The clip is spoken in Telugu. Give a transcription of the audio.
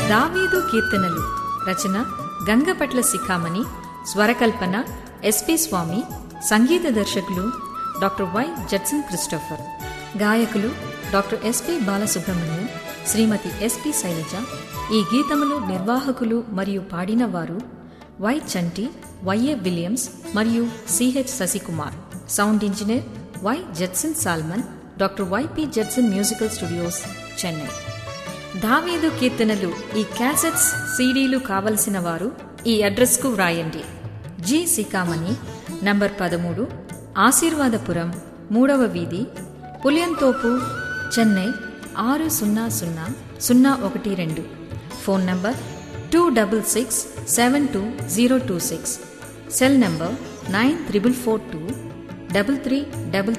దావీదు కీర్తనలు రచన గంగపట్ల శిఖామణి స్వరకల్పన ఎస్పి స్వామి సంగీత దర్శకులు డాక్టర్ వై జడ్సన్ క్రిస్టోఫర్ గాయకులు doctor SP Balasubrahmanyam Shrimati SP Sailaja ఈ గీతములు నిర్వాహకులు మరియు పాడినవారు వై చంటి వైఏ విలియమ్స్ మరియు CH Sasikumar sound engineer Y Judson Solomon doctor YP Judson musical studios Chennai దావీదు కీర్తనలు ఈ క్యాసెట్స్ సీడీలు కావలసిన వారు ఈ అడ్రస్కు వ్రాయండి జి సికామణి నంబర్ పదమూడు ఆశీర్వాదపురం మూడవ వీధి పులియంతోపు చెన్నై ఆరు సున్నా సున్నా సున్నా ఒకటి రెండు phone number two double six seven two zero two six cell number nine triple four two double three double